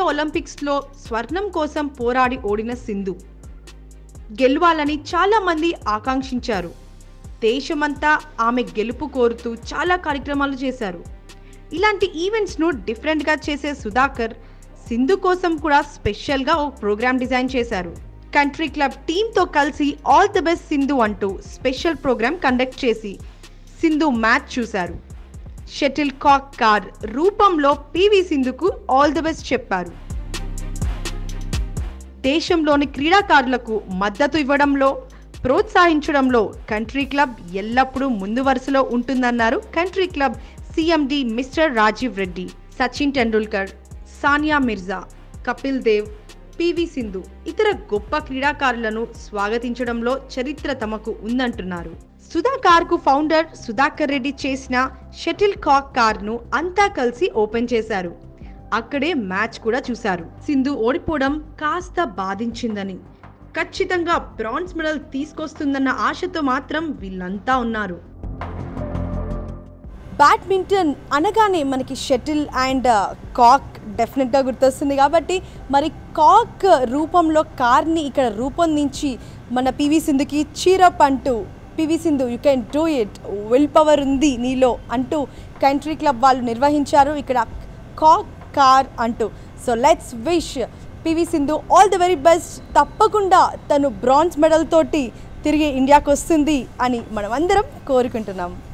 ఒలింపిక్స్లో స్వర్ణం కోసం పోరాడి ఓడిన సింధు గెలవాలని చాలా మంది ఆకాంక్షించారు దేశమంతా ఆమె గెలుపు కోరుతూ చాలా కార్యక్రమాలు చేశారు ఇలాంటి ఈవెంట్స్ను డిఫరెంట్గా చేసే సుధాకర్ సింధు కోసం కూడా స్పెషల్గా ఓ ప్రోగ్రామ్ డిజైన్ చేశారు కంట్రీ క్లబ్ టీంతో కలిసి ఆల్ ది బెస్ట్ సింధు అంటూ స్పెషల్ ప్రోగ్రామ్ కండక్ట్ చేసి సింధు మ్యాచ్ చూశారు షటిల్ కాక్ కార్ రూపంలో పివి సింధుకు ఆల్ ది బెస్ట్ చెప్పారు దేశంలోని క్రీడాకారులకు మద్దతు ఇవ్వడంలో ప్రోత్సహించడంలో కంట్రీ క్లబ్ ఎల్లప్పుడూ ముందు వరుసలో ఉంటుందన్నారు country club CMD mister Rajeev Reddy Sachin Tendulkar Sania Mirza Kapil Dev PV Sindhu ఇతర గొప్ప క్రీడాకారులను స్వాగతించడంలో చరిత్ర తమకు ఉందంటున్నారు సుధా కార్ కు ఫౌండర్ సుధాకర్ రెడ్డి చేసిన షటిల్ కాక్ కార్ ను అంతా కలిసి ఓపెన్ చేశారు అక్కడే మ్యాచ్ కూడా చూశారు సింధు ఓడిపోవడం కాస్త బాధించిందని ఖచ్చితంగా బ్రాంజ్ మెడల్ తీసుకొస్తుందన్న ఆశతో మాత్రం వీళ్ళంతా ఉన్నారు బ్యాడ్మింటన్ అనగానే మనకి షటిల్ అండ్ కాక్ డెఫినెట్గా గుర్తొస్తుంది కాబట్టి మరి కాక్ రూపంలో కార్ని ఇక్కడ రూపొందించి మన పివి సింధుకి చీరప్ అంటూ PV Sindhu you can do it will power ఉంది నీలో అంటూ కంట్రీ క్లబ్ వాళ్ళు నిర్వహించారు ఇక్కడ కాక్ కార్ అంటూ so let's wish PV Sindhu all the very best తప్పకుండా తను బ్రాంజ్ మెడల్ తోటి తిరిగి ఇండియాకి వస్తుంది అని మనం అందరం కోరుకుంటున్నాం